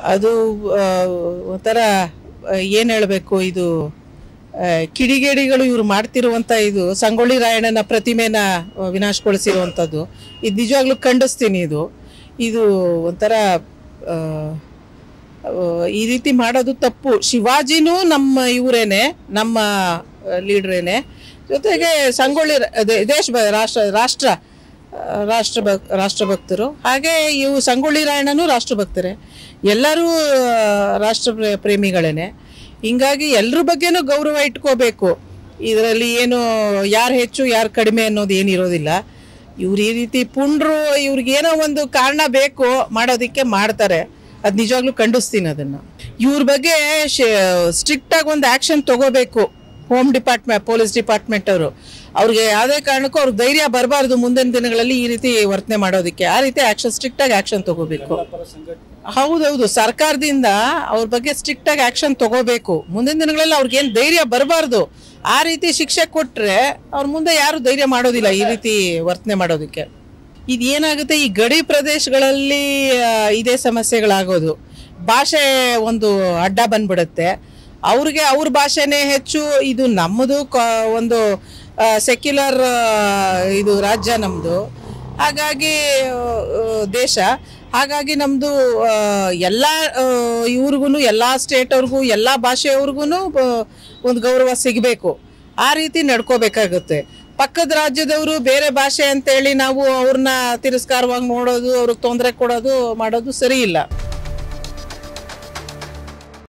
ಅದು ಆ, ಒಂಥರ ಏನು ಹೇಳಬೇಕು ಇದು ಆ, ಕಿಡಿಗೇಡಿಗಳು ಇವ್ರು ಮಾಡ್ತಿರುವಂಥ ಇದು ಸಂಗೊಳ್ಳಿ ರಾಯಣ್ಣನ ಪ್ರತಿಮೆನ ಆ, ವಿನಾಶಗೊಳಿಸಿರುವಂಥದ್ದು ಇದು ನಿಜವಾಗ್ಲೂ ಖಂಡಿಸ್ತೀನಿ ಇದು ಇದು ಒಂಥರ ಆ, ಆ, ಈ ರೀತಿ ಮಾಡೋದು ತಪ್ಪು ಶಿವಾಜಿನೂ ನಮ್ಮ ಇವರೇನೆ ನಮ್ಮ ಲೀಡ್ರೇನೆ ಜೊತೆಗೆ ಸಂಗೊಳ್ಳಿ ರ- ಅದೇ ದೇಶ ಭ- ರಾಷ್ಟ್ರ ರಾಷ್ಟ್ರ ಆ, ರಾಷ್ಟ್ರ ಭಕ್ ರಾಷ್ಟ್ರಭಕ್ತರು ಹಾಗೆ ಇವು ಸಂಗೊಳ್ಳಿ ರಾಯಣ್ಣನೂ ರಾಷ್ಟ್ರಭಕ್ತರೇ ಎಲ್ಲರೂ ಆ, ರಾಷ್ಟ್ರ ಪ್ರ- ಪ್ರೇಮಿಗಳೇನೆ ಹಿಂಗಾಗಿ ಎಲ್ರ ಬಗ್ಗೆನೂ ಗೌರವ ಇಟ್ಕೋಬೇಕು ಇದರಲ್ಲಿ ಏನು ಯಾರು ಹೆಚ್ಚು ಯಾರು ಕಡಿಮೆ ಅನ್ನೋದು ಏನಿರೋದಿಲ್ಲ ಇವ್ರು ಈ ರೀತಿ ಪುಂಡ್ರು ಇವ್ರಿಗೇನೋ ಒಂದು ಕಾರಣ ಬೇಕು ಮಾಡೋದಕ್ಕೆ ಮಾಡ್ತಾರೆ ಅದು ನಿಜವಾಗ್ಲೂ ಖಂಡಿಸ್ತೀನಿ ಅದನ್ನು ಇವ್ರ ಬಗ್ಗೆ ಸ್ಟ್ರಿಕ್ಟ್ ಆಗಿ ಒಂದು ಆ್ಯಕ್ಷನ್ ತಗೋಬೇಕು ಹೋಮ್ ಡಿಪಾರ್ಟ್ಮೆಂಟ್ ಪೊಲೀಸ್ ಡಿಪಾರ್ಟ್ಮೆಂಟ್ ಅವರು ಅವ್ರಿಗೆ ಯಾವುದೇ ಕಾರಣಕ್ಕೂ ಅವ್ರಿಗೆ ಧೈರ್ಯ ಬರಬಾರ್ದು ಮುಂದಿನ ದಿನಗಳಲ್ಲಿ ಈ ರೀತಿ ವರ್ತನೆ ಮಾಡೋದಕ್ಕೆ ಆ ರೀತಿ ಆ್ಯಕ್ಷನ್ ಸ್ಟ್ರಿಕ್ಟ್ ಆಗಿ ಆ್ಯಕ್ಷನ್ ತಗೋಬೇಕು ಹೌದೌದು ಸರ್ಕಾರದಿಂದ ಅವ್ರ ಬಗ್ಗೆ ಸ್ಟ್ರಿಕ್ಟ್ ಆಗಿ ಆಕ್ಷನ್ ತಗೋಬೇಕು ಮುಂದಿನ ದಿನಗಳಲ್ಲಿ ಅವ್ರಿಗೇನು ಧೈರ್ಯ ಬರಬಾರ್ದು ಆ ರೀತಿ ಶಿಕ್ಷೆ ಕೊಟ್ರೆ ಅವ್ರ ಮುಂದೆ ಯಾರು ಧೈರ್ಯ ಮಾಡೋದಿಲ್ಲ ಈ ರೀತಿ ವರ್ತನೆ ಮಾಡೋದಕ್ಕೆ ಇದು ಏನಾಗುತ್ತೆ ಈ ಗಡಿ ಪ್ರದೇಶಗಳಲ್ಲಿ ಆ, ಇದೇ ಸಮಸ್ಯೆಗಳಾಗೋದು ಭಾಷೆ ಒಂದು ಅಡ್ಡ ಬಂದ್ಬಿಡುತ್ತೆ ಅವ್ರಿಗೆ ಅವ್ರ ಭಾಷೆನೇ ಹೆಚ್ಚು ಇದು ನಮ್ಮದು ಕ- ಒಂದು ಸೆಕ್ಯುಲರ್ ಇದು ರಾಜ್ಯ ನಮ್ಮದು ಹಾಗಾಗಿ ಆ, ದೇಶ ಹಾಗಾಗಿ ನಮ್ಮದು ಎಲ್ಲ ಇವ್ರಿಗೂ ಎಲ್ಲ ಸ್ಟೇಟವ್ರಿಗೂ ಎಲ್ಲ ಭಾಷೆಯವ್ರಿಗೂ ಒಂದು ಗೌರವ ಸಿಗಬೇಕು ಆ ರೀತಿ ನಡ್ಕೋಬೇಕಾಗುತ್ತೆ ಪಕ್ಕದ ರಾಜ್ಯದವರು ಬೇರೆ ಭಾಷೆ ಅಂತೇಳಿ ನಾವು ಅವ್ರನ್ನ ತಿರಸ್ಕಾರವಾಗಿ ನೋಡೋದು ಅವ್ರಿಗೆ ತೊಂದರೆ ಕೊಡೋದು ಮಾಡೋದು ಸರಿ ಇಲ್ಲ